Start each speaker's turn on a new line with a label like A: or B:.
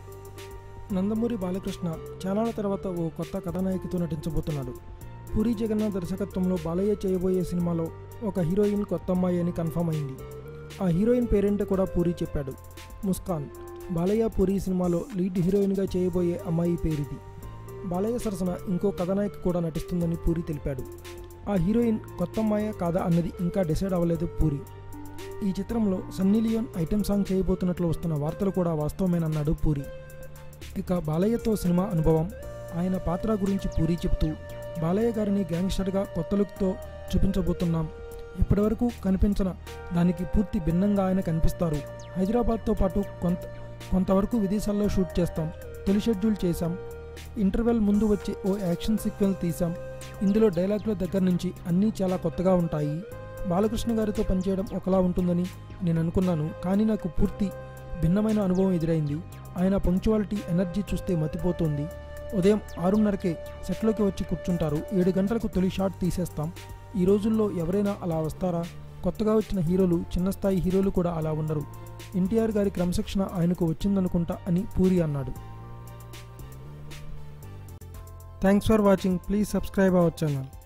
A: నందమూరి బాలకృష్ణ చాలాల తర్వాత ఓ కొత్త కథానాయకితో నటించబోతున్నాడు పూరి జగన్నాథ్ దర్శకత్వంలో బాలయ్య చేయబోయే సినిమాలో ఒక హీరోయిన్ కొత్త అమ్మాయి అని కన్ఫర్మ్ అయింది ఆ హీరోయిన్ పేరేంటో కూడా పూరి చెప్పాడు ముస్కాన్ బాలయ్య పూరి సినిమాలో లీడ్ హీరోయిన్గా చేయబోయే అమ్మాయి పేరిది బాలయ్య సరసన ఇంకో కథానాయకి కూడా నటిస్తుందని పూరి తెలిపాడు ఆ హీరోయిన్ కొత్త అమ్మాయ కాదా అన్నది ఇంకా డిసైడ్ అవ్వలేదు పూరి ఈ చిత్రంలో సన్నీ లియోన్ ఐటెం సాంగ్ చేయబోతున్నట్లు వస్తున్న వార్తలు కూడా వాస్తవమేనన్నాడు పూరి ఇక బాలయ్యతో సినిమా అనుభవం ఆయన పాత్ర గురించి పూరి చెప్తూ బాలయ్య గారిని గ్యాంగ్స్టర్గా కొత్త లుక్తో చూపించబోతున్నాం ఇప్పటివరకు కనిపించిన దానికి పూర్తి భిన్నంగా ఆయన కనిపిస్తారు హైదరాబాద్తో పాటు కొంత కొంతవరకు విదేశాల్లో షూట్ చేస్తాం తొలి షెడ్యూల్ చేశాం ఇంటర్వెల్ ముందు వచ్చే ఓ యాక్షన్ సీక్వెల్ తీసాం ఇందులో డైలాగుల దగ్గర నుంచి అన్నీ చాలా కొత్తగా ఉంటాయి బాలకృష్ణ గారితో పనిచేయడం ఒకలా ఉంటుందని నేను అనుకున్నాను కానీ నాకు పూర్తి భిన్నమైన అనుభవం ఎదురైంది ఆయన పంక్చువాలిటీ ఎనర్జీ చూస్తే మతిపోతుంది ఉదయం ఆరున్నరకే సెట్లోకి వచ్చి కూర్చుంటారు ఏడు గంటలకు తొలి షాట్ తీసేస్తాం ఈ రోజుల్లో ఎవరైనా అలా వస్తారా కొత్తగా వచ్చిన హీరోలు చిన్న స్థాయి హీరోలు కూడా అలా ఉండరు ఎన్టీఆర్ గారి క్రమశిక్షణ ఆయనకు వచ్చిందనుకుంటా అని పూరి అన్నాడు thanks for watching please subscribe our channel